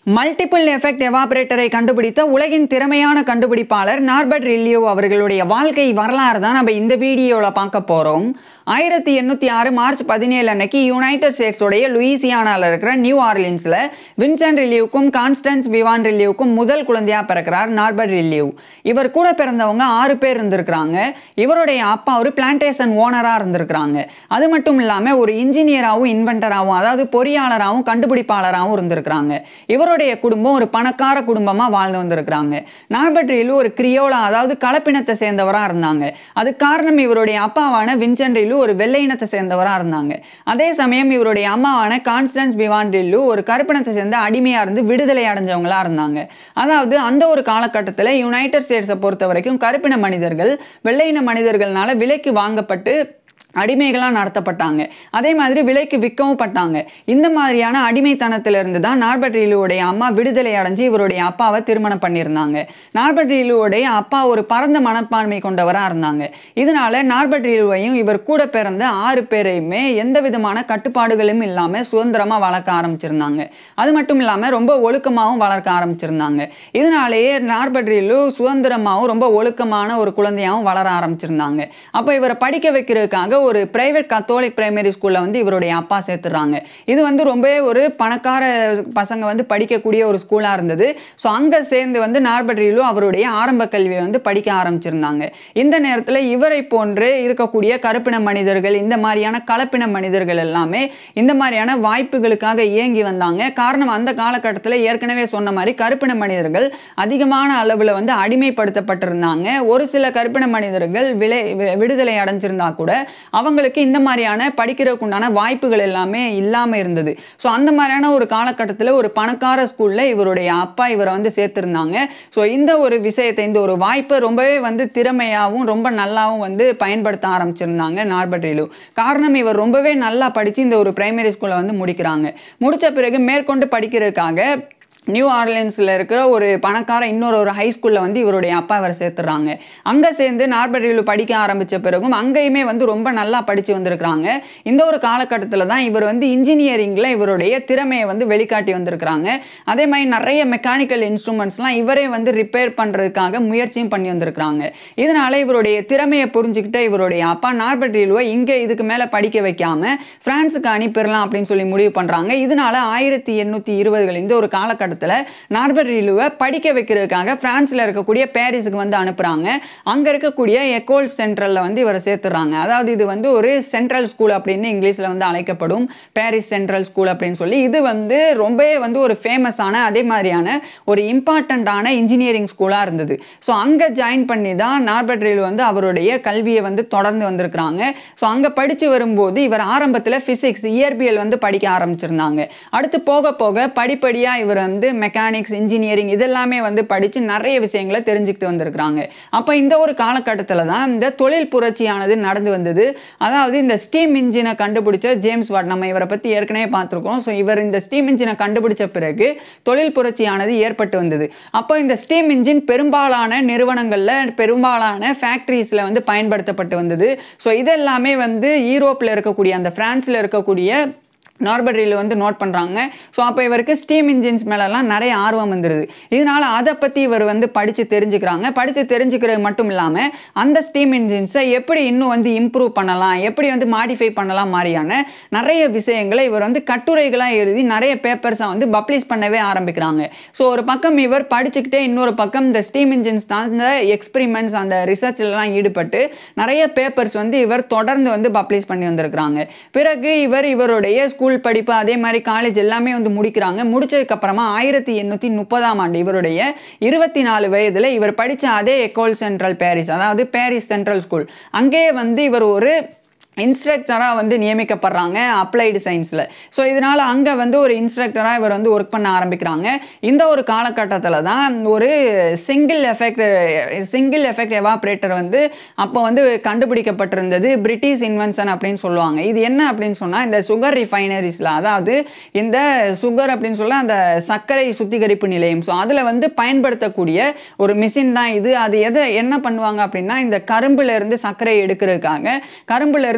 multiple effect எவாபரேட்டரை கண்டுபிடித்த உலகின் திறமையான கண்டுபிடிப்பாளர் நார்பர்ட் ரில்லியோ அவர்களுடைய வாழ்க்கை வரலாறு தான் நம்ம இந்த வீடியோவில் பார்க்க போகிறோம் ஆயிரத்தி எண்ணூற்றி ஆறு மார்ச் பதினேழு அன்னைக்கு யுனைடெட் ஸ்டேட்ஸோடைய லூயிசியானாவில் இருக்கிற நியூ ஆர்லின்ஸில் வின்சென்ட் ரில்லியூக்கும் கான்ஸ்டன்ஸ் விவான் ரில்லியூக்கும் முதல் குழந்தையாக பிறக்கிறார் நார்பர்ட் ரில்லியூ இவர் கூட பிறந்தவங்க ஆறு பேர் இருந்திருக்கிறாங்க இவருடைய அப்பா ஒரு பிளான்டேஷன் ஓனராக இருந்திருக்கிறாங்க அது மட்டும் இல்லாமல் ஒரு இன்ஜினியராகவும் இன்வென்டராகவும் அதாவது பொறியாளராகவும் கண்டுபிடிப்பாளராகவும் இருந்திருக்கிறாங்க இவருடைய குடும்பம் ஒரு பணக்கார குடும்பமாக வாழ்ந்து வந்திருக்கிறாங்க நார்பர்ட் ரிலு ஒரு கிரியோலா அதாவது கலப்பினத்தை சேர்ந்தவராக இருந்தாங்க அது காரணம் இவருடைய அப்பாவான வின்சென்ட் ரிலு ஒரு வெள்ளை இனத்தை சேர்ந்தவராக இருந்தாங்க அதே சமயம் இவருடைய அம்மாவான கான்ஸ்டன்ஸ் பிவான் ரில்லு ஒரு கருப்பினத்தை சேர்ந்த அடிமையாக இருந்து விடுதலை அடைஞ்சவங்களா இருந்தாங்க அதாவது அந்த ஒரு காலகட்டத்தில் யுனைடெட் ஸ்டேட்ஸை பொறுத்த வரைக்கும் கருப்பின மனிதர்கள் வெள்ளையின மனிதர்கள்னால விலைக்கு வாங்கப்பட்டு அடிமைகளாக நடத்தப்பட்டாங்க அதே மாதிரி விலைக்கு விற்கவும் பட்டாங்க இந்த மாதிரியான அடிமைத்தனத்திலிருந்து தான் நார்பர்ட் ரீலுவோடைய அம்மா விடுதலை அடைஞ்சு இவருடைய அப்பாவை திருமணம் பண்ணியிருந்தாங்க நார்பர்ட் ரீலுவோடைய அப்பா ஒரு பரந்த மனப்பான்மை கொண்டவராக இருந்தாங்க இதனால நார்பர்ட் ரீலுவையும் இவர் கூட பிறந்த ஆறு பேரையுமே எந்த விதமான கட்டுப்பாடுகளும் இல்லாமல் சுதந்திரமாக வளர்க்க ஆரம்பிச்சிருந்தாங்க அது மட்டும் இல்லாமல் ரொம்ப ஒழுக்கமாகவும் வளர்க்க ஆரம்பிச்சிருந்தாங்க இதனாலேயே நார்பர்ட் ரீலு சுதந்திரமாகவும் ரொம்ப ஒழுக்கமான ஒரு குழந்தையாகவும் வளர ஆரம்பிச்சிருந்தாங்க அப்போ இவரை படிக்க வைக்கிறதுக்காக ஒரு பிரைவேட் கத்தோலிக் பிரைமரி ஸ்கூலில் வந்து இவருடைய அப்பா சேர்த்துறாங்க இது வந்து ரொம்பவே ஒரு பணக்கார பசங்க வந்து படிக்கக்கூடிய ஒரு ஸ்கூலாக இருந்தது ஸோ அங்கே சேர்ந்து வந்து நார்பர்ட் ரீலு அவருடைய ஆரம்ப கல்வியை வந்து படிக்க ஆரம்பிச்சிருந்தாங்க இந்த நேரத்தில் இவரை போன்று இருக்கக்கூடிய கருப்பின மனிதர்கள் இந்த மாதிரியான கலப்பின மனிதர்கள் எல்லாமே இந்த மாதிரியான வாய்ப்புகளுக்காக இயங்கி வந்தாங்க காரணம் அந்த காலகட்டத்தில் ஏற்கனவே சொன்ன மாதிரி கருப்பின மனிதர்கள் அதிகமான அளவில் வந்து அடிமைப்படுத்தப்பட்டிருந்தாங்க ஒரு சில கருப்பின மனிதர்கள் விலை வி- விடுதலை அடைஞ்சிருந்தா கூட அவங்களுக்கு இந்த மாதிரியான படிக்கிறதுக்கு உண்டான வாய்ப்புகள் எல்லாமே இல்லாமல் இருந்தது ஸோ அந்த மாதிரியான ஒரு காலகட்டத்தில் ஒரு பணக்கார ஸ்கூலில் இவருடைய அப்பா இவரை வந்து சேர்த்துருந்தாங்க ஸோ இந்த ஒரு விஷயத்தை இந்த ஒரு வாய்ப்பை ரொம்பவே வந்து திறமையாகவும் ரொம்ப நல்லாவும் வந்து பயன்படுத்த ஆரம்பிச்சிருந்தாங்க நார்பர்ட் ரீலு காரணம் இவர் ரொம்பவே நல்லா படித்து இந்த ஒரு பிரைமரி ஸ்கூலை வந்து முடிக்கிறாங்க முடித்த பிறகு மேற்கொண்டு படிக்கிறதுக்காக நியூ ஆர்லியன்ஸில் இருக்கிற ஒரு பணக்கார இன்னொரு ஒரு ஹை ஸ்கூலில் வந்து இவருடைய அப்பா இவரை சேர்த்துறாங்க அங்கே சேர்ந்து நார்பர்ட் ரீலு படிக்க ஆரம்பித்த பிறகும் அங்கேயுமே வந்து ரொம்ப நல்லா படித்து வந்திருக்கிறாங்க இந்த ஒரு காலகட்டத்தில் தான் இவர் வந்து இன்ஜினியரிங்கில் இவருடைய திறமையை வந்து வெளிக்காட்டி வந்திருக்கிறாங்க அதே மாதிரி நிறைய மெக்கானிக்கல் இன்ஸ்ட்ருமெண்ட்ஸ்லாம் இவரே வந்து ரிப்பேர் பண்ணுறதுக்காக முயற்சியும் பண்ணி வந்திருக்கிறாங்க இதனால இவருடைய திறமையை புரிஞ்சுக்கிட்ட இவருடைய அப்பா நார்பர்ட் ரீலுவை இங்கே இதுக்கு மேலே படிக்க வைக்காம பிரான்ஸுக்கு அனுப்பிடலாம் அப்படின்னு சொல்லி முடிவு பண்ணுறாங்க இதனால ஆயிரத்தி எண்ணூற்றி இருபதுகள் இந்த ஒரு காலகட்டத்தில் நார்பர்ட் ரீலுவை படிக்க வைக்கிறதுக்காக பிரான்ஸில் இருக்கக்கூடிய பாரிஸுக்கு வந்து அனுப்புகிறாங்க அங்கே இருக்கக்கூடிய எக்கோல் சென்ட்ரலில் வந்து இவரை சேர்த்துறாங்க அதாவது இது வந்து ஒரு சென்ட்ரல் ஸ்கூல் அப்படின்னு இங்கிலீஷில் வந்து அழைக்கப்படும் பாரிஸ் சென்ட்ரல் ஸ்கூல் அப்படின்னு சொல்லி இது வந்து ரொம்பவே வந்து ஒரு ஃபேமஸான அதே மாதிரியான ஒரு இம்பார்ட்டண்ட்டான இன்ஜினியரிங் ஸ்கூலாக இருந்தது ஸோ அங்கே ஜாயின் பண்ணி தான் நார்பர்ட் ரீல் வந்து அவருடைய கல்வியை வந்து தொடர்ந்து வந்திருக்கிறாங்க ஸோ அங்கே படித்து வரும்போது இவர் ஆரம்பத்தில் ஃபிசிக்ஸ் இயற்பியல் வந்து படிக்க ஆரம்பிச்சிருந்தாங்க அடுத்து போக போக படிப்படியாக இவர் வந்து மெக்கானிக்ஸ் இன்ஜினியரிங் இதெல்லாமே வந்து படித்து நிறைய விஷயங்களை தெரிஞ்சுக்கிட்டு வந்திருக்கிறாங்க அப்போ இந்த ஒரு காலகட்டத்தில் தான் இந்த தொழில் புரட்சியானது நடந்து வந்தது அதாவது இந்த ஸ்டீம் இன்ஜினை கண்டுபிடிச்ச ஜேம்ஸ் வாட் நம்ம இவரை பற்றி ஏற்கனவே பார்த்துருக்கோம் ஸோ இவர் இந்த ஸ்டீம் இன்ஜினை கண்டுபிடிச்ச பிறகு தொழில் புரட்சியானது ஏற்பட்டு வந்தது அப்போ இந்த ஸ்டீம் இன்ஜின் பெரும்பாலான நிறுவனங்களில் பெரும்பாலான ஃபேக்ட்ரிஸில் வந்து பயன்படுத்தப்பட்டு வந்தது ஸோ இதெல்லாமே வந்து யூரோப்பில் இருக்கக்கூடிய அந்த பிரான்ஸில் இருக்கக்கூடிய நார்பர்ட் ரீல் வந்து நோட் பண்ணுறாங்க ஸோ அப்போ இவருக்கு ஸ்டீம் இன்ஜின்ஸ் மேலெல்லாம் நிறைய ஆர்வம் வந்துடுது இதனால் அதை பற்றி இவர் வந்து படித்து தெரிஞ்சுக்கிறாங்க படித்து தெரிஞ்சுக்கிறது மட்டும் இல்லாமல் அந்த ஸ்டீம் இன்ஜின்ஸை எப்படி இன்னும் வந்து இம்ப்ரூவ் பண்ணலாம் எப்படி வந்து மாடிஃபை பண்ணலாம் மாதிரியான நிறைய விஷயங்களை இவர் வந்து கட்டுரைகளாக எழுதி நிறைய பேப்பர்ஸை வந்து பப்ளிஷ் பண்ணவே ஆரம்பிக்கிறாங்க ஸோ ஒரு பக்கம் இவர் படிச்சுக்கிட்டே இன்னொரு பக்கம் இந்த ஸ்டீம் இன்ஜின்ஸ் சார்ந்த எக்ஸ்பிரிமெண்ட்ஸ் அந்த ரிசர்ச்லலாம் ஈடுபட்டு நிறைய பேப்பர்ஸ் வந்து இவர் தொடர்ந்து வந்து பப்ளிஷ் பண்ணி வந்திருக்கிறாங்க பிறகு இவர் இவருடைய ஸ்கூல் படிப்பு அதே மாதிரி காலேஜ் எல்லாமே வந்து முடிக்கிறாங்க முடிச்சதுக்கு அப்புறமா ஆயிரத்தி எண்ணூற்றி முப்பதாம் ஆண்டு இவருடைய இருபத்தி நாலு வயதில் இவர் படித்த அதே எக்கோல் சென்ட்ரல் பாரிஸ் அதாவது பாரிஸ் சென்ட்ரல் ஸ்கூல் அங்கேயே வந்து இவர் ஒரு இன்ஸ்ட்ரக்டராக வந்து நியமிக்கப்படுறாங்க அப்ளைடு சயின்ஸில் ஸோ இதனால் அங்கே வந்து ஒரு இன்ஸ்ட்ரக்டராக இவர் வந்து ஒர்க் பண்ண ஆரம்பிக்கிறாங்க இந்த ஒரு காலகட்டத்தில் தான் ஒரு single effect single effect evaporator வந்து அப்போ வந்து கண்டுபிடிக்கப்பட்டிருந்தது பிரிட்டிஷ் இன்வென்ஷன் அப்படின்னு சொல்லுவாங்க இது என்ன அப்படின்னு சொன்னால் இந்த சுகர் ரிஃபைனரிஸில் அதாவது இந்த சுகர் அப்படின்னு சொல்ல அந்த சர்க்கரை சுத்திகரிப்பு நிலையம் ஸோ அதில் வந்து பயன்படுத்தக்கூடிய ஒரு மிஷின் தான் இது அது எதை என்ன பண்ணுவாங்க அப்படின்னா இந்த கரும்புல இருந்து சர்க்கரை எடுக்கிறதுக்காக கரும்புல இருந்து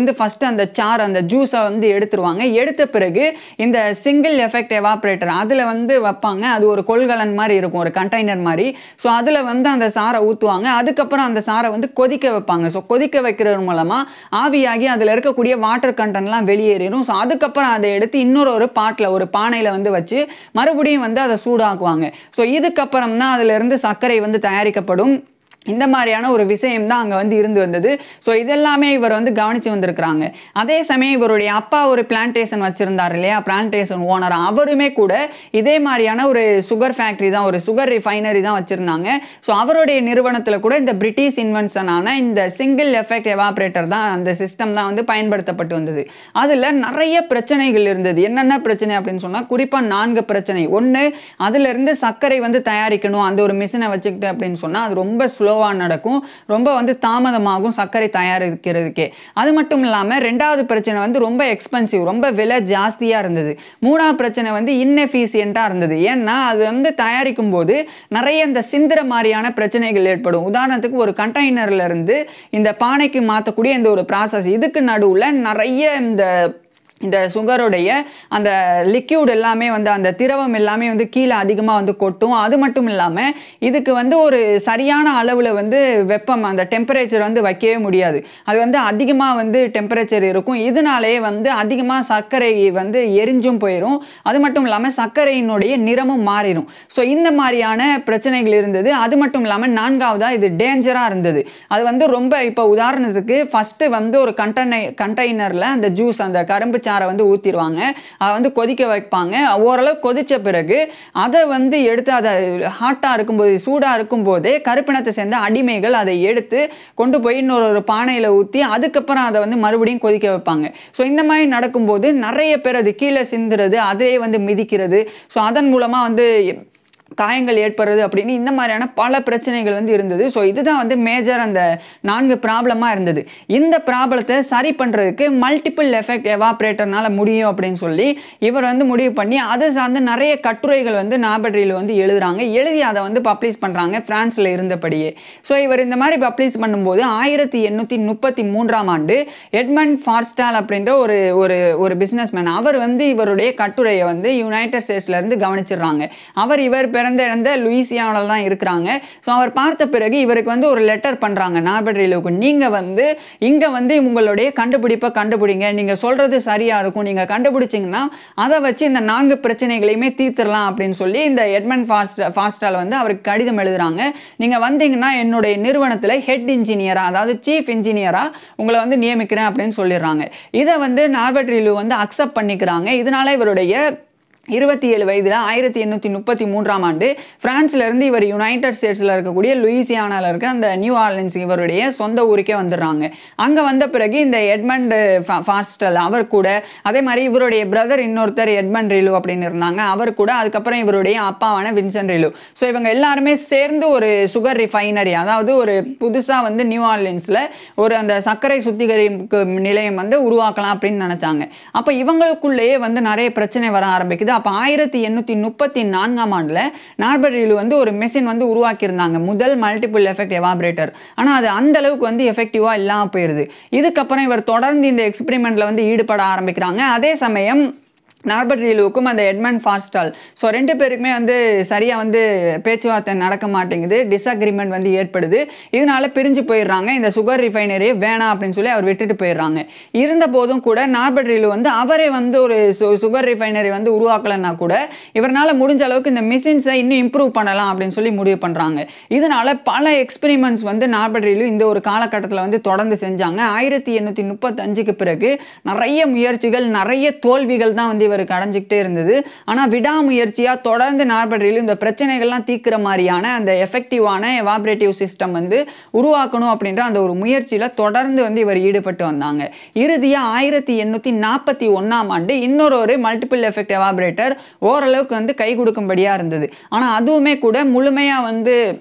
வந்து ஃபஸ்ட்டு அந்த சார் அந்த ஜூஸை வந்து எடுத்துருவாங்க எடுத்த பிறகு இந்த சிங்கிள் எஃபெக்ட் எவாப்ரேட்டர் அதில் வந்து வைப்பாங்க அது ஒரு கொள்கலன் மாதிரி இருக்கும் ஒரு கண்டெய்னர் மாதிரி ஸோ அதில் வந்து அந்த சாரை ஊற்றுவாங்க அதுக்கப்புறம் அந்த சாரை வந்து கொதிக்க வைப்பாங்க ஸோ கொதிக்க வைக்கிறது மூலமாக ஆவியாகி அதில் இருக்கக்கூடிய வாட்டர் கண்டென்ட்லாம் வெளியேறிடும் ஸோ அதுக்கப்புறம் அதை எடுத்து இன்னொரு ஒரு பாட்டில் ஒரு பானையில் வந்து வச்சு மறுபடியும் வந்து அதை சூடாக்குவாங்க ஸோ இதுக்கப்புறம் தான் அதிலிருந்து சர்க்கரை வந்து தயாரிக்கப்படும் இந்த மாதிரியான ஒரு விஷயம் தான் அங்கே வந்து இருந்து வந்தது ஸோ இதெல்லாமே இவர் வந்து கவனித்து வந்திருக்கிறாங்க அதே சமயம் இவருடைய அப்பா ஒரு பிளான்டேஷன் வச்சுருந்தார் இல்லையா பிளான்டேஷன் ஓனர் அவருமே கூட இதே மாதிரியான ஒரு சுகர் ஃபேக்ட்ரி தான் ஒரு சுகர் ரிஃபைனரி தான் வச்சுருந்தாங்க ஸோ அவருடைய நிறுவனத்தில் கூட இந்த பிரிட்டிஷ் இன்வென்ஷனான இந்த சிங்கிள் எஃபெக்ட் எவாப்ரேட்டர் தான் அந்த சிஸ்டம் தான் வந்து பயன்படுத்தப்பட்டு வந்தது அதில் நிறைய பிரச்சனைகள் இருந்தது என்னென்ன பிரச்சனை அப்படின்னு சொன்னால் குறிப்பாக நான்கு பிரச்சனை ஒன்று அதிலிருந்து சர்க்கரை வந்து தயாரிக்கணும் அந்த ஒரு மிஷினை வச்சுக்கிட்டு அப்படின்னு சொன்னால் அது ரொம்ப ஸ்லோவாக நடக்கும் ரொம்ப வந்து தாமதமாகும் சர்க்கரை தயாரிக்கிறதுக்கே அது மட்டும் இல்லாமல் ரெண்டாவது பிரச்சனை வந்து ரொம்ப எக்ஸ்பென்சிவ் ரொம்ப விலை ஜாஸ்தியாக இருந்தது மூணாவது பிரச்சனை வந்து இன்எஃபிஷியண்ட்டாக இருந்தது ஏன்னா அது வந்து தயாரிக்கும் போது நிறைய இந்த சிந்திர மாதிரியான பிரச்சனைகள் ஏற்படும் உதாரணத்துக்கு ஒரு கண்டெய்னர்ல இருந்து இந்த பானைக்கு மாற்றக்கூடிய இந்த ஒரு ப்ராசஸ் இதுக்கு நடுவில் நிறைய இந்த இந்த சுகருடைய அந்த லிக்யூட் எல்லாமே வந்து அந்த திரவம் எல்லாமே வந்து கீழே அதிகமாக வந்து கொட்டும் அது மட்டும் இல்லாமல் இதுக்கு வந்து ஒரு சரியான அளவில் வந்து வெப்பம் அந்த டெம்பரேச்சர் வந்து வைக்கவே முடியாது அது வந்து அதிகமாக வந்து டெம்பரேச்சர் இருக்கும் இதனாலேயே வந்து அதிகமாக சர்க்கரை வந்து எரிஞ்சும் போயிடும் அது மட்டும் இல்லாமல் சர்க்கரையினுடைய நிறமும் மாறிடும் ஸோ இந்த மாதிரியான பிரச்சனைகள் இருந்தது அது மட்டும் இல்லாமல் நான்காவதாக இது டேஞ்சராக இருந்தது அது வந்து ரொம்ப இப்போ உதாரணத்துக்கு ஃபஸ்ட்டு வந்து ஒரு கண்டனை கண்டெய்னரில் அந்த ஜூஸ் அந்த கரும்பு சாறை வந்து ஊற்றிடுவாங்க அதை வந்து கொதிக்க வைப்பாங்க ஓரளவு கொதித்த பிறகு அதை வந்து எடுத்து அதை ஹாட்டாக இருக்கும்போது சூடாக இருக்கும்போதே கருப்பினத்தை சேர்ந்த அடிமைகள் அதை எடுத்து கொண்டு போய் இன்னொரு ஒரு பானையில் ஊற்றி அதுக்கப்புறம் அதை வந்து மறுபடியும் கொதிக்க வைப்பாங்க ஸோ இந்த மாதிரி நடக்கும்போது நிறைய பேர் அது கீழே சிந்துறது அதே வந்து மிதிக்கிறது ஸோ அதன் மூலமாக வந்து காயங்கள் ஏற்படுறது அப்படின்னு இந்த மாதிரியான பல பிரச்சனைகள் வந்து இருந்தது ஸோ இதுதான் வந்து மேஜர் அந்த நான்கு ப்ராப்ளமாக இருந்தது இந்த ப்ராப்ளத்தை சரி பண்ணுறதுக்கு மல்டிபிள் எஃபெக்ட் எவாப்ரேட்டர்னால முடியும் அப்படின்னு சொல்லி இவர் வந்து முடிவு பண்ணி அது சார்ந்து நிறைய கட்டுரைகள் வந்து நாபட்ரியில் வந்து எழுதுறாங்க எழுதி அதை வந்து பப்ளிஷ் பண்ணுறாங்க ஃப்ரான்ஸில் இருந்தபடியே ஸோ இவர் இந்த மாதிரி பப்ளிஷ் பண்ணும்போது ஆயிரத்தி எண்ணூற்றி முப்பத்தி மூன்றாம் ஆண்டு எட்மண்ட் ஃபார்ஸ்டால் அப்படின்ற ஒரு ஒரு ஒரு பிஸ்னஸ்மேன் அவர் வந்து இவருடைய கட்டுரையை வந்து யுனைடெட் ஸ்டேட்ஸ்லேருந்து கவனிச்சிடுறாங்க அவர் இவர் பிறந்த இறந்த லூயிசியானில் தான் இருக்கிறாங்க ஸோ அவர் பார்த்த பிறகு இவருக்கு வந்து ஒரு லெட்டர் பண்ணுறாங்க நார்பட்ரிலுக்கு நீங்கள் வந்து இங்கே வந்து உங்களுடைய கண்டுபிடிப்பை கண்டுபிடிங்க நீங்கள் சொல்கிறது சரியாக இருக்கும் நீங்கள் கண்டுபிடிச்சிங்கன்னா அதை வச்சு இந்த நான்கு பிரச்சனைகளையுமே தீர்த்துடலாம் அப்படின்னு சொல்லி இந்த எட்மண்ட் ஃபாஸ்ட் ஃபாஸ்டால் வந்து அவருக்கு கடிதம் எழுதுறாங்க நீங்கள் வந்தீங்கன்னா என்னுடைய நிறுவனத்தில் ஹெட் இன்ஜினியராக அதாவது சீஃப் இன்ஜினியராக உங்களை வந்து நியமிக்கிறேன் அப்படின்னு சொல்லிடுறாங்க இதை வந்து நார்பட்ரிலு வந்து அக்செப்ட் பண்ணிக்கிறாங்க இதனால இவருடைய இருபத்தி ஏழு வயதில் ஆயிரத்தி எண்ணூற்றி முப்பத்தி மூன்றாம் ஆண்டு பிரான்ஸ்லேருந்து இவர் யுனைடெட் ஸ்டேட்ஸில் இருக்கக்கூடிய லூயிசியானாவில் இருக்க அந்த நியூ ஆர்லின்ஸ் இவருடைய சொந்த ஊருக்கே வந்துடுறாங்க அங்கே வந்த பிறகு இந்த எட்மண்ட் ஃபாஸ்டல் அவர் கூட அதே மாதிரி இவருடைய பிரதர் இன்னொருத்தர் எட்மண்ட் ரிலு அப்படின்னு இருந்தாங்க அவர் கூட அதுக்கப்புறம் இவருடைய அப்பாவான வின்சென்ட் ரிலு ஸோ இவங்க எல்லாருமே சேர்ந்து ஒரு சுகர் ரிஃபைனரி அதாவது ஒரு புதுசாக வந்து நியூ ஆர்லின்ஸில் ஒரு அந்த சர்க்கரை சுத்திகரிப்பு நிலையம் வந்து உருவாக்கலாம் அப்படின்னு நினச்சாங்க அப்போ இவங்களுக்குள்ளேயே வந்து நிறைய பிரச்சனை வர ஆரம்பிக்குது அப்போ ஆயிரத்தி எண்ணூற்றி முப்பத்தி நான்காம் ஆண்டில் நார்பரியில் வந்து ஒரு மெஷின் வந்து உருவாக்கியிருந்தாங்க முதல் மல்டிபிள் எஃபெக்ட் எவாபரேட்டர் ஆனால் அது அந்த அளவுக்கு வந்து எஃபெக்டிவாக இல்லாமல் போயிடுது இதுக்கப்புறம் இவர் தொடர்ந்து இந்த எக்ஸ்பெரிமெண்ட்டில் வந்து ஈடுபட ஆரம்பிக்கிறாங்க அதே சமயம் நார்பர்ட் ரீலுவுக்கும் அந்த எட்மண்ட் ஃபாஸ்டால் ஸோ ரெண்டு பேருக்குமே வந்து சரியாக வந்து பேச்சுவார்த்தை நடக்க மாட்டேங்குது டிஸ்அக்ரிமெண்ட் வந்து ஏற்படுது இதனால பிரிஞ்சு போயிடுறாங்க இந்த சுகர் ரிஃபைனரி வேணாம் அப்படின்னு சொல்லி அவர் விட்டுட்டு போயிடுறாங்க இருந்த போதும் கூட நார்பர்ட் ரீலு வந்து அவரே வந்து ஒரு சு சுகர் ரிஃபைனரி வந்து உருவாக்கலைன்னா கூட இவரால் முடிஞ்ச அளவுக்கு இந்த மிஷின்ஸை இன்னும் இம்ப்ரூவ் பண்ணலாம் அப்படின்னு சொல்லி முடிவு பண்ணுறாங்க இதனால பல எக்ஸ்பெரிமெண்ட்ஸ் வந்து நார்பர்ட் ரீலு இந்த ஒரு காலகட்டத்தில் வந்து தொடர்ந்து செஞ்சாங்க ஆயிரத்தி எண்ணூற்றி முப்பத்தஞ்சுக்கு பிறகு நிறைய முயற்சிகள் நிறைய தோல்விகள் தான் வந்து இவருக்கு அடைஞ்சிக்கிட்டே இருந்தது ஆனால் விடாமுயற்சியாக தொடர்ந்து நார்பட்ரியில் இந்த பிரச்சனைகள்லாம் தீர்க்கிற மாதிரியான அந்த எஃபெக்டிவான எவாபரேட்டிவ் சிஸ்டம் வந்து உருவாக்கணும் அப்படின்ற அந்த ஒரு முயற்சியில் தொடர்ந்து வந்து இவர் ஈடுபட்டு வந்தாங்க இறுதியாக ஆயிரத்தி எண்ணூற்றி நாற்பத்தி ஒன்றாம் ஆண்டு இன்னொரு ஒரு மல்டிபிள் எஃபெக்ட் எவாபரேட்டர் ஓரளவுக்கு வந்து கை கொடுக்கும்படியாக இருந்தது ஆனால் அதுவுமே கூட முழுமையாக வந்து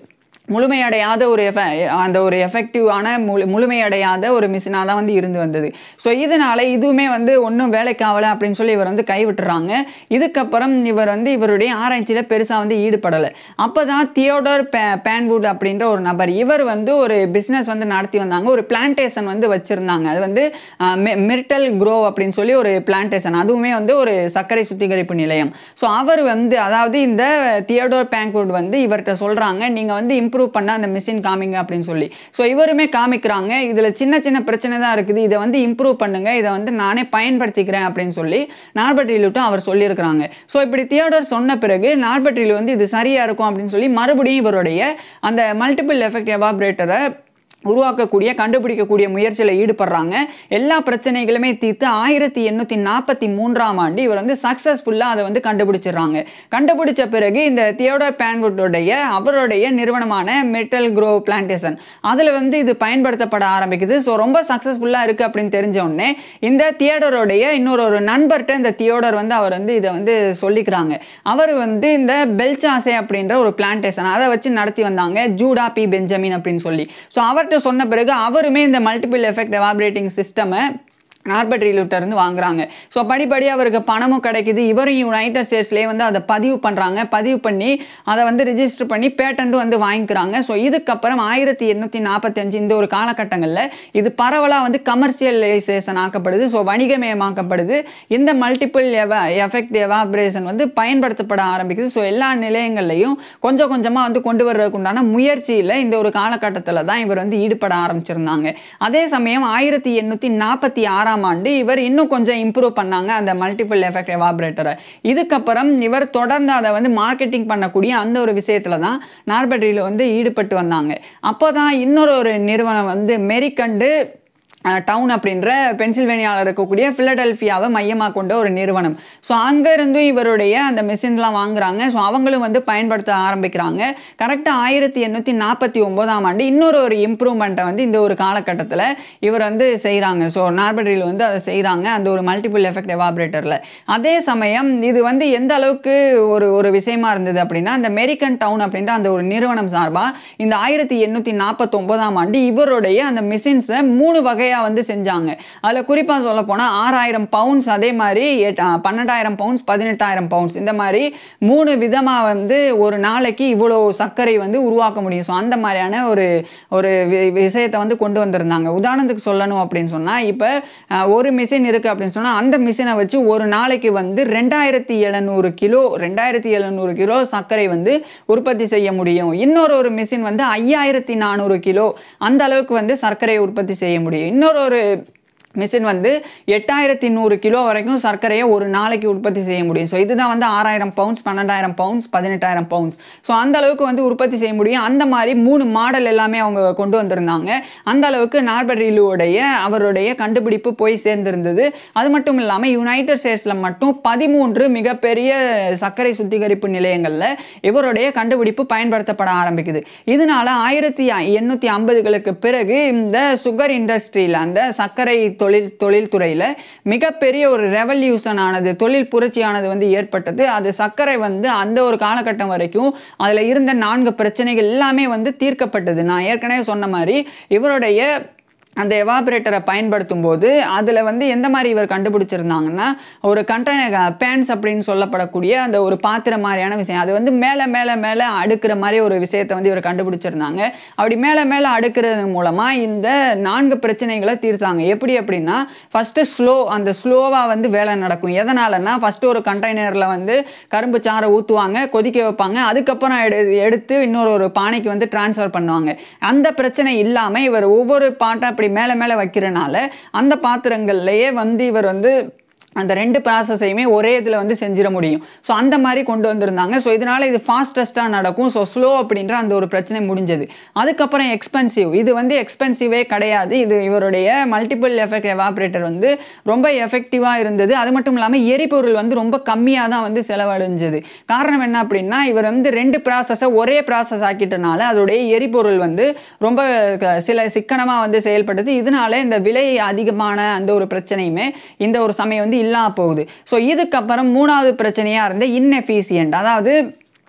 முழுமையடையாத ஒரு எஃப அந்த ஒரு எஃபெக்டிவான முழு முழுமையடையாத ஒரு மிஷினாக தான் வந்து இருந்து வந்தது ஸோ இதனால இதுவுமே வந்து ஒன்றும் வேலைக்கு ஆகலை அப்படின்னு சொல்லி இவர் வந்து கைவிட்டுறாங்க இதுக்கப்புறம் இவர் வந்து இவருடைய ஆராய்ச்சியில் பெருசாக வந்து ஈடுபடலை அப்போ தான் தியோடர் பே பேன்வுட் அப்படின்ற ஒரு நபர் இவர் வந்து ஒரு பிஸ்னஸ் வந்து நடத்தி வந்தாங்க ஒரு பிளான்டேஷன் வந்து வச்சுருந்தாங்க அது வந்து மிர்டல் க்ரோ அப்படின்னு சொல்லி ஒரு பிளான்டேஷன் அதுவுமே வந்து ஒரு சர்க்கரை சுத்திகரிப்பு நிலையம் ஸோ அவர் வந்து அதாவது இந்த தியோடர் பேங்க்வுட் வந்து இவர்கிட்ட சொல்கிறாங்க நீங்கள் வந்து இம்ப்ரூவ் பண்ண அந்த மிஷின் காமிங்க அப்படின்னு சொல்லி ஸோ இவருமே காமிக்கிறாங்க இதில் சின்ன சின்ன பிரச்சனை தான் இருக்குது இதை வந்து இம்ப்ரூவ் பண்ணுங்க இதை வந்து நானே பயன்படுத்திக்கிறேன் அப்படின்னு சொல்லி நார்பர்ட் ரிலூட்டும் அவர் சொல்லியிருக்கிறாங்க ஸோ இப்படி தியோடர் சொன்ன பிறகு நார்பர்ட் ரிலு வந்து இது சரியாக இருக்கும் அப்படின்னு சொல்லி மறுபடியும் இவருடைய அந்த மல்டிபிள் எஃபெக்ட் எவாபரேட்டரை உருவாக்கக்கூடிய கண்டுபிடிக்கக்கூடிய முயற்சியில் ஈடுபடுறாங்க எல்லா பிரச்சனைகளுமே தீர்த்து ஆயிரத்தி எண்ணூற்றி நாற்பத்தி மூன்றாம் ஆண்டு இவர் வந்து சக்ஸஸ்ஃபுல்லாக அதை வந்து கண்டுபிடிச்சிடுறாங்க கண்டுபிடிச்ச பிறகு இந்த தியோடர் பேன்வுட்டுடைய அவருடைய நிறுவனமான மெட்டல் க்ரோ பிளான்டேஷன் அதில் வந்து இது பயன்படுத்தப்பட ஆரம்பிக்குது ஸோ ரொம்ப சக்ஸஸ்ஃபுல்லாக இருக்குது அப்படின்னு தெரிஞ்ச உடனே இந்த தியோடருடைய இன்னொரு ஒரு நண்பர்கிட்ட இந்த தியோடர் வந்து அவர் வந்து இதை வந்து சொல்லிக்கிறாங்க அவர் வந்து இந்த பெல்சாசே அப்படின்ற ஒரு பிளான்டேஷன் அதை வச்சு நடத்தி வந்தாங்க ஜூடா பி பெஞ்சமின் அப்படின்னு சொல்லி ஸோ அவர்கிட்ட சொன்ன பிறகு அவருமே இந்த மல்டிபிள் எஃபெக்ட் எவாபரேட்டிங் சிஸ்டமை நார்பர்ட் ரீலூட்டர் இருந்து வாங்குறாங்க ஸோ படிப்படி அவருக்கு பணமும் கிடைக்குது இவரும் யுனைடெட் ஸ்டேட்ஸ்லேயே வந்து அதை பதிவு பண்ணுறாங்க பதிவு பண்ணி அதை வந்து ரிஜிஸ்டர் பண்ணி பேட்டன்ட்டும் வந்து வாங்கிக்கிறாங்க ஸோ இதுக்கப்புறம் ஆயிரத்தி எண்ணூற்றி நாற்பத்தஞ்சு இந்த ஒரு காலகட்டங்களில் இது பரவலாக வந்து கமர்ஷியலைசேஷன் ஆக்கப்படுது ஸோ வணிகமயமாக்கப்படுது இந்த மல்டிபிள் எவ எஃபெக்ட் எவாபரேஷன் வந்து பயன்படுத்தப்பட ஆரம்பிக்குது ஸோ எல்லா நிலையங்கள்லையும் கொஞ்சம் கொஞ்சமாக வந்து கொண்டு வர்றதுக்கு உண்டான முயற்சியில் இந்த ஒரு காலகட்டத்தில் தான் இவர் வந்து ஈடுபட ஆரம்பிச்சிருந்தாங்க அதே சமயம் ஆயிரத்தி எண்ணூற்றி நாற்பத்தி ஆறாம் ஆறாம் ஆண்டு இவர் இன்னும் கொஞ்சம் இம்ப்ரூவ் பண்ணாங்க அந்த மல்டிபிள் எஃபெக்ட் எவாபரேட்டரை இதுக்கப்புறம் இவர் தொடர்ந்து அதை வந்து மார்க்கெட்டிங் பண்ணக்கூடிய அந்த ஒரு விஷயத்தில் தான் நார்பெட்ரியில் வந்து ஈடுபட்டு வந்தாங்க அப்போ தான் இன்னொரு ஒரு நிறுவனம் வந்து மெரிக்கண்டு டவுன் அப்படின்ற பென்சில்வேனியாவில் இருக்கக்கூடிய ஃபிலடெல்ஃபியாவை மையமாக கொண்ட ஒரு நிறுவனம் ஸோ அங்கேருந்து இவருடைய அந்த மிஷின்லாம் வாங்குறாங்க ஸோ அவங்களும் வந்து பயன்படுத்த ஆரம்பிக்கிறாங்க கரெக்டாக ஆயிரத்தி எண்ணூற்றி நாற்பத்தி ஒம்போதாம் ஆண்டு இன்னொரு ஒரு இம்ப்ரூவ்மெண்ட்டை வந்து இந்த ஒரு காலகட்டத்தில் இவர் வந்து செய்கிறாங்க ஸோ நார்பெட்ரியில் வந்து அதை செய்கிறாங்க அந்த ஒரு மல்டிபிள் எஃபெக்ட் எவாபரேட்டரில் அதே சமயம் இது வந்து எந்த அளவுக்கு ஒரு ஒரு விஷயமா இருந்தது அப்படின்னா அந்த அமெரிக்கன் டவுன் அப்படின்ற அந்த ஒரு நிறுவனம் சார்பாக இந்த ஆயிரத்தி எண்ணூற்றி நாற்பத்தொம்போதாம் ஆண்டு இவருடைய அந்த மிஷின்ஸை மூணு வகையாக வந்து செஞ்சாங்க அதில் குறிப்பாக சொல்ல போனால் ஆறாயிரம் பவுண்ட்ஸ் அதே மாதிரி எட்- ஆ, பன்னெண்டாயிரம் பவுண்ட்ஸ் பதினெட்டாயிரம் பவுண்ட்ஸ் இந்த மாதிரி மூணு விதமாக வந்து ஒரு நாளைக்கு இவ்வளோ சர்க்கரை வந்து உருவாக்க முடியும் ஸோ அந்த மாதிரியான ஒரு ஒரு வி- விஷயத்தை வந்து கொண்டு வந்திருந்தாங்க உதாரணத்துக்கு சொல்லணும் அப்படின்னு சொன்னால் இப்போ ஒரு மிஷின் இருக்குது அப்படின்னு சொன்னால் அந்த மிஷினை வச்சு ஒரு நாளைக்கு வந்து ரெண்டாயிரத்தி எழுநூறு கிலோ ரெண்டாயிரத்தி எழுநூறு கிலோ சர்க்கரை வந்து உற்பத்தி செய்ய முடியும் இன்னொரு ஒரு மிஷின் வந்து ஐயாயிரத்தி நானூறு கிலோ அந்த அளவுக்கு வந்து சர்க்கரையை உற்பத்தி செய்ய முடியும் இன்னொரு ஒரு மிஷின் வந்து எட்டாயிரத்தி நூறு கிலோ வரைக்கும் சர்க்கரையை ஒரு நாளைக்கு உற்பத்தி செய்ய முடியும் ஸோ இதுதான் வந்து ஆறாயிரம் பவுண்ட்ஸ் பன்னெண்டாயிரம் பவுண்ட்ஸ் பதினெட்டாயிரம் பவுண்ட்ஸ் ஸோ அந்த அளவுக்கு வந்து உற்பத்தி செய்ய முடியும் அந்த மாதிரி மூணு மாடல் எல்லாமே அவங்க கொண்டு வந்திருந்தாங்க அந்த அளவுக்கு நார்பர் ரீலுவோடைய அவருடைய கண்டுபிடிப்பு போய் சேர்ந்திருந்தது அது மட்டும் இல்லாமல் யுனைடெட் ஸ்டேட்ஸில் மட்டும் பதிமூன்று மிகப்பெரிய சர்க்கரை சுத்திகரிப்பு நிலையங்களில் இவருடைய கண்டுபிடிப்பு பயன்படுத்தப்பட ஆரம்பிக்குது இதனால ஆயிரத்தி எண்ணூற்றி ஐம்பதுகளுக்கு பிறகு இந்த சுகர் இண்டஸ்ட்ரியில் அந்த சர்க்கரை தொழில் தொழில்துறையில் மிகப்பெரிய ஒரு ரெவல்யூஷன் ஆனது தொழில் புரட்சியானது வந்து ஏற்பட்டது அது சர்க்கரை வந்து அந்த ஒரு காலகட்டம் வரைக்கும் அதில் இருந்த நான்கு பிரச்சனைகள் எல்லாமே வந்து தீர்க்கப்பட்டது நான் ஏற்கனவே சொன்ன மாதிரி இவருடைய அந்த எவாபரேட்டரை பயன்படுத்தும் போது அதில் வந்து எந்த மாதிரி இவர் கண்டுபிடிச்சிருந்தாங்கன்னா ஒரு கண்டெய்னர் பேன்ஸ் அப்படின்னு சொல்லப்படக்கூடிய அந்த ஒரு பாத்திரம் மாதிரியான விஷயம் அது வந்து மேலே மேலே மேலே அடுக்கிற மாதிரி ஒரு விஷயத்தை வந்து இவர் கண்டுபிடிச்சிருந்தாங்க அப்படி மேலே மேலே அடுக்கிறது மூலமாக இந்த நான்கு பிரச்சனைகளை தீர்த்தாங்க எப்படி அப்படின்னா ஃபஸ்ட்டு ஸ்லோ அந்த ஸ்லோவாக வந்து வேலை நடக்கும் எதனாலன்னா ஃபஸ்ட்டு ஒரு கண்டெய்னரில் வந்து கரும்பு சாறை ஊற்றுவாங்க கொதிக்க வைப்பாங்க அதுக்கப்புறம் எடு எடுத்து இன்னொரு ஒரு பானைக்கு வந்து ட்ரான்ஸ்ஃபர் பண்ணுவாங்க அந்த பிரச்சனை இல்லாமல் இவர் ஒவ்வொரு பாட்டை அப்படி மேலே மேலே வைக்கிறனால அந்த பாத்திரங்கள்லையே வந்து இவர் வந்து அந்த ரெண்டு ப்ராசஸையுமே ஒரே இதில் வந்து செஞ்சிட முடியும் ஸோ அந்த மாதிரி கொண்டு வந்திருந்தாங்க ஸோ இதனால் இது ஃபாஸ்டஸ்ட்டாக நடக்கும் ஸோ ஸ்லோ அப்படின்ற அந்த ஒரு பிரச்சனை முடிஞ்சது அதுக்கப்புறம் எக்ஸ்பென்சிவ் இது வந்து எக்ஸ்பென்சிவே கிடையாது இது இவருடைய மல்டிபிள் எஃபெக்ட் எவாப்ரேட்டர் வந்து ரொம்ப எஃபெக்டிவாக இருந்தது அது மட்டும் இல்லாமல் எரிபொருள் வந்து ரொம்ப கம்மியாக தான் வந்து செலவடைஞ்சது காரணம் என்ன அப்படின்னா இவர் வந்து ரெண்டு ப்ராசஸை ஒரே ப்ராசஸ் ஆக்கிட்டனால அதோடைய எரிபொருள் வந்து ரொம்ப க- சில சிக்கனமாக வந்து செயல்பட்டது இதனால இந்த விலை அதிகமான அந்த ஒரு பிரச்சனையுமே இந்த ஒரு சமயம் வந்து இல்லாம போகுது ஸோ இதுக்கப்புறம் மூணாவது பிரச்சனையாக இருந்த இன்எஃபிசியன்ட் அதாவது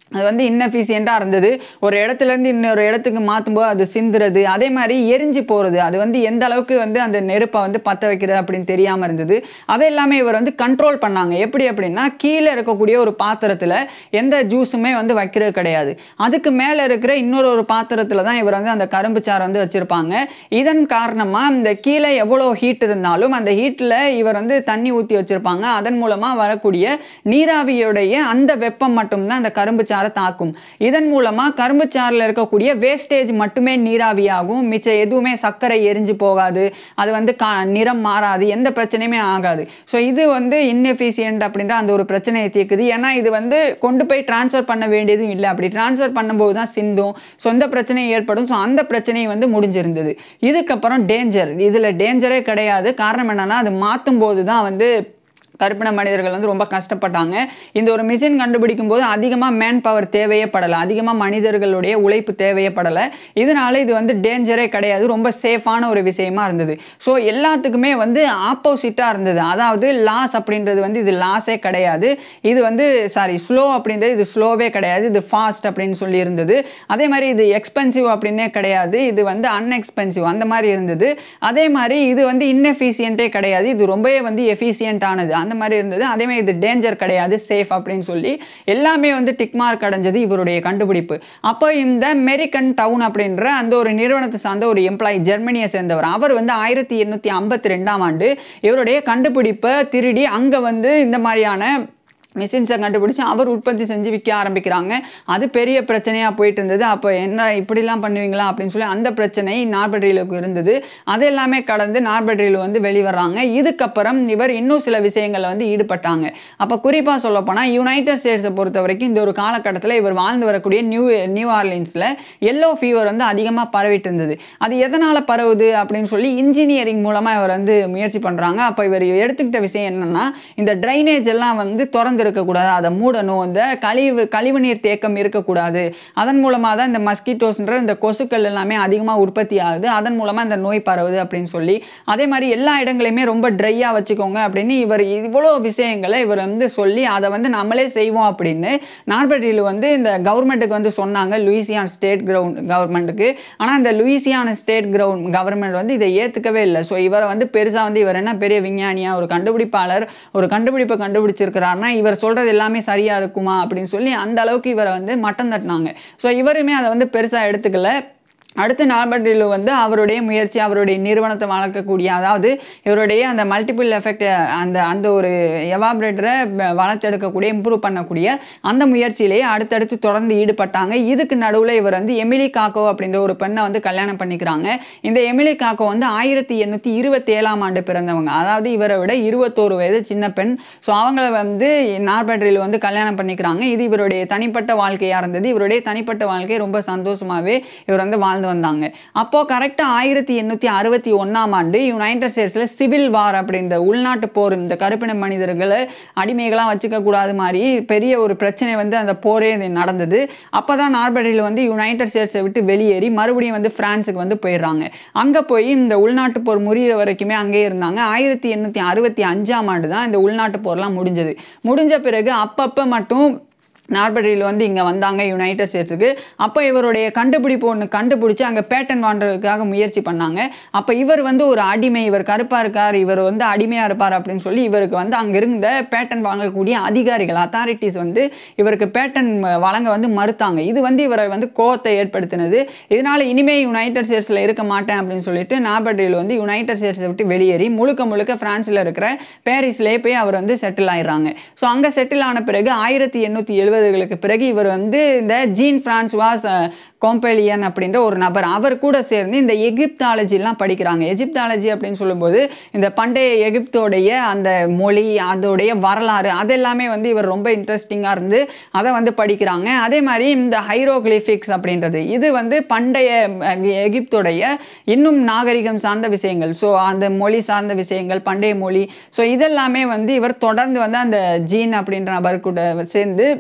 அது வந்து இன்னெஃபிஷியண்ட்டாக இருந்தது ஒரு இடத்துலேருந்து இன்னொரு இடத்துக்கு மாற்றும்போது அது சிந்துறது அதே மாதிரி எரிஞ்சு போகிறது அது வந்து எந்த அளவுக்கு வந்து அந்த நெருப்பை வந்து பற்ற வைக்கிறது அப்படின்னு தெரியாமல் இருந்தது அதை எல்லாமே இவர் வந்து கண்ட்ரோல் பண்ணாங்க எப்படி அப்படின்னா கீழே இருக்கக்கூடிய ஒரு பாத்திரத்தில் எந்த ஜூஸுமே வந்து வைக்கிறது கிடையாது அதுக்கு மேலே இருக்கிற இன்னொரு ஒரு பாத்திரத்தில் தான் இவர் வந்து அந்த கரும்பு சாறு வந்து வச்சுருப்பாங்க இதன் காரணமாக இந்த கீழே எவ்வளோ ஹீட் இருந்தாலும் அந்த ஹீட்டில் இவர் வந்து தண்ணி ஊற்றி வச்சுருப்பாங்க அதன் மூலமாக வரக்கூடிய நீராவியுடைய அந்த வெப்பம் மட்டும்தான் அந்த கரும்பு சாறை தாக்கும் இதன் மூலமாக கரும்பு சாறில் இருக்கக்கூடிய வேஸ்டேஜ் மட்டுமே நீராவியாகும் மிச்சம் எதுவுமே சர்க்கரை எரிஞ்சு போகாது அது வந்து கா நிறம் மாறாது எந்த பிரச்சனையுமே ஆகாது ஸோ இது வந்து இன்எஃபிஷியன்ட் அப்படின்ற அந்த ஒரு பிரச்சனையை தீர்க்குது ஏன்னா இது வந்து கொண்டு போய் ட்ரான்ஸ்ஃபர் பண்ண வேண்டியதும் இல்லை அப்படி ட்ரான்ஸ்ஃபர் பண்ணும்போது தான் சிந்தும் சொந்த பிரச்சனை ஏற்படும் ஸோ அந்த பிரச்சனையை வந்து முடிஞ்சிருந்தது இதுக்கப்புறம் டேஞ்சர் இதில் டேஞ்சரே கிடையாது காரணம் என்னன்னா அது மாற்றும் போது தான் வந்து கருப்பின மனிதர்கள் வந்து ரொம்ப கஷ்டப்பட்டாங்க இந்த ஒரு மிஷின் கண்டுபிடிக்கும் போது அதிகமாக மேன் பவர் தேவையே படலை அதிகமாக மனிதர்களுடைய உழைப்பு தேவையே படலை இதனால இது வந்து டேஞ்சரே கிடையாது ரொம்ப சேஃபான ஒரு விஷயமா இருந்தது ஸோ எல்லாத்துக்குமே வந்து ஆப்போசிட்டாக இருந்தது அதாவது லாஸ் அப்படின்றது வந்து இது லாஸே கிடையாது இது வந்து சாரி ஸ்லோ அப்படின்றது இது ஸ்லோவே கிடையாது இது ஃபாஸ்ட் அப்படின்னு சொல்லி இருந்தது அதே மாதிரி இது எக்ஸ்பென்சிவ் அப்படின்னே கிடையாது இது வந்து அன்எக்ஸ்பென்சிவ் அந்த மாதிரி இருந்தது அதே மாதிரி இது வந்து இன்னெஃபிஷியன்ட்டே கிடையாது இது ரொம்பவே வந்து எஃபிஷியன்ட்டானது அந்த மாதிரி இருந்தது அதே மாதிரி இது டேஞ்சர் கிடையாது சேஃப் அப்படின்னு சொல்லி எல்லாமே வந்து டிக் மார்க் அடைஞ்சது இவருடைய கண்டுபிடிப்பு அப்போ இந்த மெரிக்கன் டவுன் அப்படின்ற அந்த ஒரு நிறுவனத்தை சார்ந்த ஒரு எம்ப்ளாயி ஜெர்மனியை சேர்ந்தவர் அவர் வந்து ஆயிரத்தி எண்ணூற்றி ஐம்பத்தி ரெண்டாம் ஆண்டு இவருடைய கண்டுபிடிப்பை திருடி அங்கே வந்து இந்த மாதிரியான மிஷின்ஸை கண்டுபிடிச்சு அவர் உற்பத்தி செஞ்சு விற்க ஆரம்பிக்கிறாங்க அது பெரிய பிரச்சனையாக போயிட்டு இருந்தது அப்போ என்ன இப்படிலாம் பண்ணுவீங்களா அப்படின்னு சொல்லி அந்த பிரச்சனை நார்பட்ரியிலுக்கு இருந்தது அது எல்லாமே கடந்து நார்பட்ரியில் வந்து வெளிவர்றாங்க இதுக்கப்புறம் இவர் இன்னும் சில விஷயங்களில் வந்து ஈடுபட்டாங்க அப்போ குறிப்பாக சொல்லப்போனால் யுனைடெட் ஸ்டேட்ஸை பொறுத்த வரைக்கும் இந்த ஒரு காலகட்டத்தில் இவர் வாழ்ந்து வரக்கூடிய நியூ நியூ ஆர்லின்ஸில் எல்லோ ஃபீவர் வந்து அதிகமாக பரவிட்டு இருந்தது அது எதனால் பரவுது அப்படின்னு சொல்லி இன்ஜினியரிங் மூலமாக இவர் வந்து முயற்சி பண்ணுறாங்க அப்போ இவர் எடுத்துக்கிட்ட விஷயம் என்னென்னா இந்த ட்ரைனேஜ் எல்லாம் வந்து திறந்து இருக்கக்கூடாது அதை மூடணும் இந்த கழிவு கழிவு நீர் தேக்கம் இருக்கக்கூடாது அதன் மூலமாக தான் இந்த மஸ்கிட்டோஸ்ன்ற இந்த கொசுக்கள் எல்லாமே அதிகமாக உற்பத்தி ஆகுது அதன் மூலமாக இந்த நோய் பரவுது அப்படின்னு சொல்லி அதே மாதிரி எல்லா இடங்களையுமே ரொம்ப ட்ரையாக வச்சுக்கோங்க அப்படின்னு இவர் இவ்வளோ விஷயங்களை இவர் வந்து சொல்லி அதை வந்து நம்மளே செய்வோம் அப்படின்னு நார்பட்டியில் வந்து இந்த கவர்மெண்ட்டுக்கு வந்து சொன்னாங்க லூயிசியான் ஸ்டேட் கிரவுண்ட் கவர்மெண்ட்டுக்கு ஆனால் இந்த லூயிசியான ஸ்டேட் கிரவுண்ட் கவர்மெண்ட் வந்து இதை ஏற்றுக்கவே இல்லை ஸோ இவரை வந்து பெருசாக வந்து இவர் என்ன பெரிய விஞ்ஞானியா ஒரு கண்டுபிடிப்பாளர் ஒரு கண்டுபிடிப்பை கண்டுபிடிச்சிருக்கிறாருன்னா இவர் சொல்கிறது எல்லாமே சரியாக இருக்குமா அப்படின்னு சொல்லி அந்த அளவுக்கு இவரை வந்து மட்டம் தட்டினாங்க ஸோ இவருமே அதை வந்து பெருசாக எடுத்துக்கல அடுத்து நார்பர்டில் வந்து அவருடைய முயற்சி அவருடைய நிறுவனத்தை வளர்க்கக்கூடிய அதாவது இவருடைய அந்த மல்டிபிள் எஃபெக்ட் அந்த அந்த ஒரு எவாபரேட்டரை வளர்த்தெடுக்கக்கூடிய இம்ப்ரூவ் பண்ணக்கூடிய அந்த முயற்சியிலேயே அடுத்தடுத்து தொடர்ந்து ஈடுபட்டாங்க இதுக்கு நடுவில் இவர் வந்து எமிலி காக்கோ அப்படின்ற ஒரு பெண்ணை வந்து கல்யாணம் பண்ணிக்கிறாங்க இந்த எமிலி காக்கோ வந்து ஆயிரத்தி எண்ணூற்றி இருபத்தி ஏழாம் ஆண்டு பிறந்தவங்க அதாவது இவரை விட இருபத்தோரு வயது சின்ன பெண் ஸோ அவங்கள வந்து நார்பட்ரியில் வந்து கல்யாணம் பண்ணிக்கிறாங்க இது இவருடைய தனிப்பட்ட வாழ்க்கையாக இருந்தது இவருடைய தனிப்பட்ட வாழ்க்கை ரொம்ப சந்தோஷமாகவே இவர் வந்து வாழ்ந்து வந்தாங்க அப்போது கரெக்டாக ஆயிரத்தி எண்ணூற்றி அறுபத்தி ஒன்றாம் ஆண்டு யுனைடெட் ஸ்டேட்ஸில் சிவில் வார் அப்படின்ற உள்நாட்டு போர் இந்த கருப்பின மனிதர்களை அடிமைகளாக வச்சுக்க கூடாது மாதிரி பெரிய ஒரு பிரச்சனை வந்து அந்த போரே இது நடந்தது அப்போ தான் நார்பரியில் வந்து யுனைடெட் ஸ்டேட்ஸை விட்டு வெளியேறி மறுபடியும் வந்து பிரான்ஸுக்கு வந்து போயிடுறாங்க அங்கே போய் இந்த உள்நாட்டு போர் முறிகிற வரைக்குமே அங்கேயே இருந்தாங்க ஆயிரத்தி எண்ணூற்றி அறுபத்தி அஞ்சாம் ஆண்டு தான் இந்த உள்நாட்டு போர்லாம் முடிஞ்சது முடிஞ்ச பிறகு அப்பப்போ மட்டும் நார்பரியில் வந்து இங்கே வந்தாங்க யுனைடெட் ஸ்டேட்ஸுக்கு அப்போ இவருடைய கண்டுபிடிப்பு ஒன்று கண்டுபிடிச்சி அங்கே பேட்டன் வாங்குறதுக்காக முயற்சி பண்ணாங்க அப்போ இவர் வந்து ஒரு அடிமை இவர் கருப்பாக இருக்கார் இவர் வந்து அடிமையாக இருப்பார் அப்படின்னு சொல்லி இவருக்கு வந்து அங்கே இருந்த பேட்டன் வாங்கக்கூடிய அதிகாரிகள் அத்தாரிட்டிஸ் வந்து இவருக்கு பேட்டன் வழங்க வந்து மறுத்தாங்க இது வந்து இவரை வந்து கோவத்தை ஏற்படுத்தினது இதனால் இனிமேல் யுனைடெட் ஸ்டேட்ஸில் இருக்க மாட்டேன் அப்படின்னு சொல்லிட்டு நார்பர்டியில் வந்து யுனைடெட் ஸ்டேட்ஸை விட்டு வெளியேறி முழுக்க முழுக்க ஃப்ரான்ஸில் இருக்கிற பாரிஸ்லேயே போய் அவர் வந்து செட்டில் ஆயிடுறாங்க ஸோ அங்கே செட்டில் ஆன பிறகு ஆயிரத்தி எண்ணூற்றி எழுபதுகளுக்கு பிறகு இவர் வந்து இந்த ஜீன் பிரான்ஸ்வாஸ் கோம்பெலியன் அப்படின்ற ஒரு நபர் அவர் கூட சேர்ந்து இந்த எகிப்தாலஜிலாம் படிக்கிறாங்க எகிப்தாலஜி அப்படின்னு சொல்லும்போது இந்த பண்டைய எகிப்தோடைய அந்த மொழி அதோடைய வரலாறு அதெல்லாமே வந்து இவர் ரொம்ப இன்ட்ரெஸ்டிங்காக இருந்து அதை வந்து படிக்கிறாங்க அதே மாதிரி இந்த ஹைரோகிளிஃபிக்ஸ் அப்படின்றது இது வந்து பண்டைய அஹ், எகிப்தோடைய இன்னும் நாகரிகம் சார்ந்த விஷயங்கள் ஸோ அந்த மொழி சார்ந்த விஷயங்கள் பண்டைய மொழி ஸோ இதெல்லாமே வந்து இவர் தொடர்ந்து வந்து அந்த ஜீன் அப்படின்ற நபர் கூட சேர்ந்து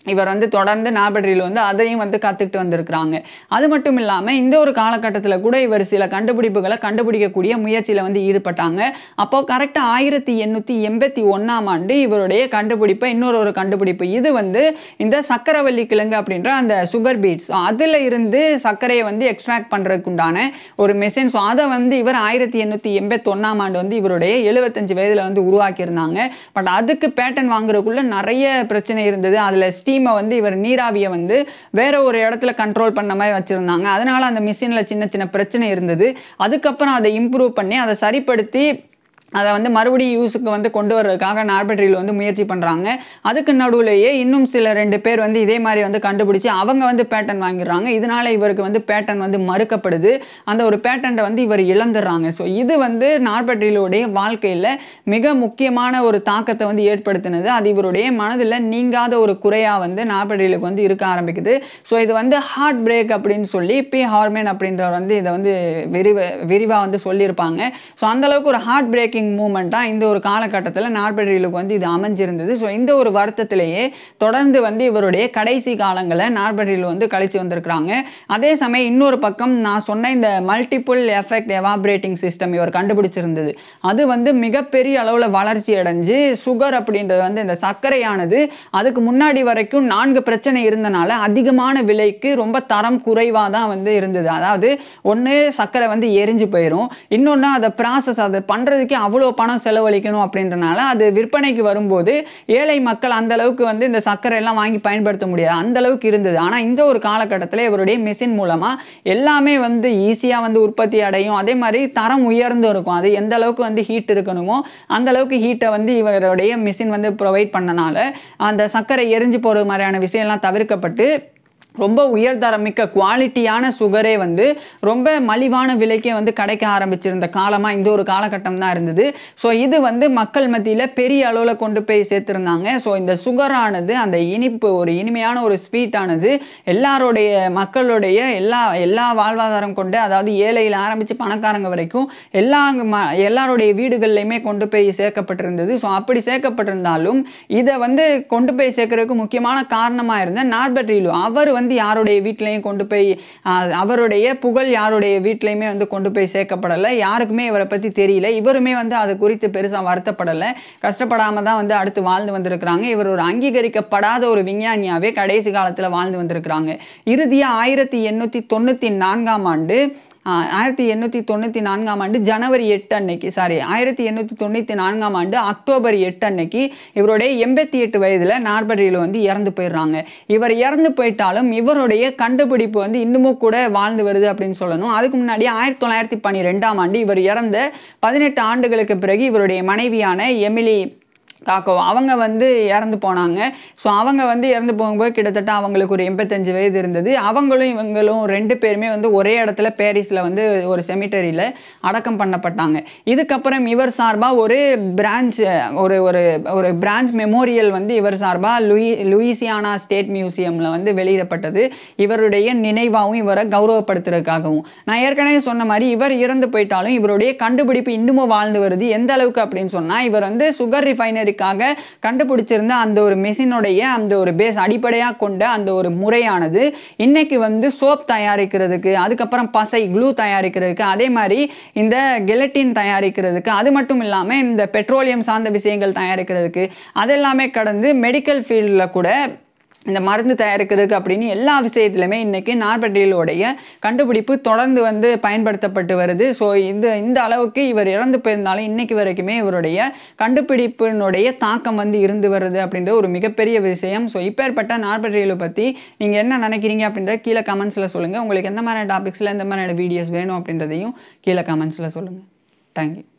இவர் வந்து தொடர்ந்து நார்பட்ரியில் வந்து அதையும் வந்து கற்றுக்கிட்டு வந்திருக்கிறாங்க அது மட்டும் இல்லாமல் இந்த ஒரு காலகட்டத்தில் கூட இவர் சில கண்டுபிடிப்புகளை கண்டுபிடிக்கக்கூடிய முயற்சியில் வந்து ஈடுபட்டாங்க அப்போ கரெக்டாக ஆயிரத்தி எண்ணூற்றி எண்பத்தி ஒன்றாம் ஆண்டு இவருடைய கண்டுபிடிப்பை இன்னொரு ஒரு கண்டுபிடிப்பு இது வந்து இந்த சக்கரவள்ளி கிழங்கு அப்படின்ற அந்த சுகர் பீட்ஸ் அதில் இருந்து சர்க்கரையை வந்து எக்ஸ்ட்ராக்ட் பண்ணுறதுக்கு உண்டான ஒரு மெஷின் ஸோ அதை வந்து இவர் ஆயிரத்தி எண்ணூற்றி எண்பத்தொன்னாம் ஆண்டு வந்து இவருடைய எழுபத்தஞ்சு வயதில் வந்து உருவாக்கியிருந்தாங்க பட் அதுக்கு பேட்டன் வாங்குறதுக்குள்ள நிறைய பிரச்சனை இருந்தது அதில் ஸ்டீமை வந்து இவர் நீராவியை வந்து வேற ஒரு இடத்துல கண்ட்ரோல் பண்ண மாதிரி வச்சுருந்தாங்க அதனால அந்த மிஷினில் சின்ன சின்ன பிரச்சனை இருந்தது அதுக்கப்புறம் அதை இம்ப்ரூவ் பண்ணி அதை சரிப்படுத்தி அதை வந்து மறுபடியும் யூஸுக்கு வந்து கொண்டு வர்றதுக்காக நார்பட்ரியில் வந்து முயற்சி பண்ணுறாங்க அதுக்கு நடுவுலையே இன்னும் சில ரெண்டு பேர் வந்து இதே மாதிரி வந்து கண்டுபிடிச்சி அவங்க வந்து பேட்டன் வாங்கிடுறாங்க இதனால இவருக்கு வந்து பேட்டன் வந்து மறுக்கப்படுது அந்த ஒரு பேட்டன்ட்டை வந்து இவர் இழந்துடுறாங்க ஸோ இது வந்து நார்பட்ரியிலுடைய வாழ்க்கையில் மிக முக்கியமான ஒரு தாக்கத்தை வந்து ஏற்படுத்தினது அது இவருடைய மனதில் நீங்காத ஒரு குறையாக வந்து நார்பட்ரியிலுக்கு வந்து இருக்க ஆரம்பிக்குது ஸோ இது வந்து ஹார்ட் பிரேக் அப்படின்னு சொல்லி பி ஹார்மேன் அப்படின்றவர் வந்து இதை வந்து விரிவ விரிவாக வந்து சொல்லியிருப்பாங்க ஸோ அந்தளவுக்கு ஒரு ஹார்ட் பிரேக்கிங் மூமெண்ட்டாக இந்த ஒரு காலகட்டத்தில் நார்பட்ரியிலுக்கு வந்து இது அமைஞ்சிருந்தது ஸோ இந்த ஒரு வருத்தத்திலேயே தொடர்ந்து வந்து இவருடைய கடைசி காலங்களில் நார்பட்ரியில் வந்து கழிச்சு வந்திருக்கிறாங்க அதே சமயம் இன்னொரு பக்கம் நான் சொன்ன இந்த மல்டிபிள் எஃபெக்ட் எவாபரேட்டிங் சிஸ்டம் இவர் கண்டுபிடிச்சிருந்தது அது வந்து மிகப்பெரிய அளவில் வளர்ச்சி அடைஞ்சு சுகர் அப்படின்றது வந்து இந்த சர்க்கரையானது அதுக்கு முன்னாடி வரைக்கும் நான்கு பிரச்சனை இருந்தனால அதிகமான விலைக்கு ரொம்ப தரம் குறைவாக தான் வந்து இருந்தது அதாவது ஒன்று சர்க்கரை வந்து எரிஞ்சு போயிடும் இன்னொன்று அதை ப்ராசஸ் அதை பண்ணுறதுக்கே அவ்வளோ பணம் செலவழிக்கணும் அப்படின்றனால அது விற்பனைக்கு வரும்போது ஏழை மக்கள் அந்த அளவுக்கு வந்து இந்த சர்க்கரை எல்லாம் வாங்கி பயன்படுத்த முடியாது அந்த அளவுக்கு இருந்தது ஆனால் இந்த ஒரு காலகட்டத்தில் இவருடைய மிஷின் மூலமாக எல்லாமே வந்து ஈஸியாக வந்து உற்பத்தி அடையும் அதே மாதிரி தரம் உயர்ந்து இருக்கும் அது எந்த அளவுக்கு வந்து ஹீட் இருக்கணுமோ அந்த அளவுக்கு ஹீட்டை வந்து இவருடைய மிஷின் வந்து ப்ரொவைட் பண்ணனால அந்த சர்க்கரை எரிஞ்சு போகிற மாதிரியான விஷயம்லாம் தவிர்க்கப்பட்டு ரொம்ப உயர்தரம் மிக்க குவாலிட்டியான சுகரே வந்து ரொம்ப மலிவான விலைக்கே வந்து கிடைக்க ஆரம்பிச்சிருந்த காலமாக இந்த ஒரு காலகட்டம் தான் இருந்தது ஸோ இது வந்து மக்கள் மத்தியில் பெரிய அளவில் கொண்டு போய் சேர்த்துருந்தாங்க ஸோ இந்த சுகரானது அந்த இனிப்பு ஒரு இனிமையான ஒரு ஸ்வீட்டானது எல்லாருடைய மக்களுடைய எல்லா எல்லா வாழ்வாதாரம் கொண்டு அதாவது ஏழையில் ஆரம்பித்து பணக்காரங்க வரைக்கும் எல்லா ம எல்லாருடைய வீடுகள்லையுமே கொண்டு போய் சேர்க்கப்பட்டிருந்தது ஸோ அப்படி சேர்க்கப்பட்டிருந்தாலும் இதை வந்து கொண்டு போய் சேர்க்கறதுக்கு முக்கியமான காரணமாக இருந்த நார்பட் ரீலு அவர் வந்து யாருடைய வீட்லேயும் கொண்டு போய் ஆஹ், அவருடைய புகழ் யாருடைய வீட்லேயுமே வந்து கொண்டு போய் சேர்க்கப்படலை யாருக்குமே இவரை பற்றி தெரியல இவருமே வந்து அது குறித்து பெருசாக வருத்தப்படலை கஷ்டப்படாமல் தான் வந்து அடுத்து வாழ்ந்து வந்திருக்கிறாங்க இவர் ஒரு அங்கீகரிக்கப்படாத ஒரு விஞ்ஞானியாகவே கடைசி காலத்தில் வாழ்ந்து வந்திருக்கிறாங்க இறுதியாக ஆயிரத்தி எண்ணூற்றி தொண்ணூற்றி நான்காம் ஆண்டு ஆஹ், ஆயிரத்தி எண்ணூற்றி தொண்ணூற்றி நான்காம் ஆண்டு ஜனவரி எட்டு அன்னைக்கு சாரி ஆயிரத்தி எண்ணூற்றி தொண்ணூற்றி நான்காம் ஆண்டு அக்டோபர் எட்டு அன்னைக்கு இவருடைய எண்பத்தி எட்டு வயதில் நார்பரியில் வந்து இறந்து போயிடுறாங்க இவர் இறந்து போயிட்டாலும் இவருடைய கண்டுபிடிப்பு வந்து இன்னமும் கூட வாழ்ந்து வருது அப்படின்னு சொல்லணும் அதுக்கு முன்னாடி ஆயிரத்தி தொள்ளாயிரத்தி பன்னிரெண்டாம் ஆண்டு இவர் இறந்த பதினெட்டு ஆண்டுகளுக்கு பிறகு இவருடைய மனைவியான எமிலி காக்கோ அவங்க வந்து இறந்து போனாங்க ஸோ அவங்க வந்து இறந்து போகும்போது கிட்டத்தட்ட அவங்களுக்கு ஒரு எண்பத்தஞ்சு வயது இருந்தது அவங்களும் இவங்களும் ரெண்டு பேருமே வந்து ஒரே இடத்துல பாரிஸில் வந்து ஒரு செமிட்டரியில் அடக்கம் பண்ணப்பட்டாங்க இதுக்கப்புறம் இவர் சார்பாக ஒரு பிரான்ச் ஒரு ஒரு ஒரு பிரான்ச் மெமோரியல் வந்து இவர் சார்பாக லூயி லூயிசியானா ஸ்டேட் மியூசியமில் வந்து வெளியிடப்பட்டது இவருடைய நினைவாகவும் இவரை கௌரவப்படுத்துறதுக்காகவும் நான் ஏற்கனவே சொன்ன மாதிரி இவர் இறந்து போயிட்டாலும் இவருடைய கண்டுபிடிப்பு இன்னமும் வாழ்ந்து வருது எந்த அளவுக்கு அப்படின்னு சொன்னால் இவர் வந்து சுகர் ரிஃபைனரிக்காக கண்டுபிடிச்சிருந்த அந்த ஒரு மெஷினுடைய அந்த ஒரு பேஸ் அடிப்படையாக கொண்ட அந்த ஒரு முறையானது இன்னைக்கு வந்து சோப் தயாரிக்கிறதுக்கு அதுக்கப்புறம் பசை க்ளூ தயாரிக்கிறதுக்கு அதே மாதிரி இந்த கெலட்டின் தயாரிக்கிறதுக்கு அது மட்டும் இல்லாமல் இந்த பெட்ரோலியம் சார்ந்த விஷயங்கள் தயாரிக்கிறதுக்கு அதெல்லாமே கடந்து மெடிக்கல் ஃபீல்டில் கூட இந்த மருந்து தயாரிக்கிறதுக்கு அப்படின்னு எல்லா விஷயத்துலையுமே இன்றைக்கி நார்பட்டியலுடைய கண்டுபிடிப்பு தொடர்ந்து வந்து பயன்படுத்தப்பட்டு வருது ஸோ இந்த இந்த அளவுக்கு இவர் இறந்து போயிருந்தாலும் இன்னைக்கு வரைக்குமே இவருடைய கண்டுபிடிப்பினுடைய தாக்கம் வந்து இருந்து வருது அப்படின்ற ஒரு மிகப்பெரிய விஷயம் ஸோ இப்பேற்பட்ட நார்பட்டியலை பற்றி நீங்கள் என்ன நினைக்கிறீங்க அப்படின்றத கீழே கமெண்ட்ஸில் சொல்லுங்கள் உங்களுக்கு எந்த மாதிரியான டாபிக்ஸில் எந்த மாதிரியான வீடியோஸ் வேணும் அப்படின்றதையும் கீழே கமெண்ட்ஸில் சொல்லுங்கள் தேங்க்யூ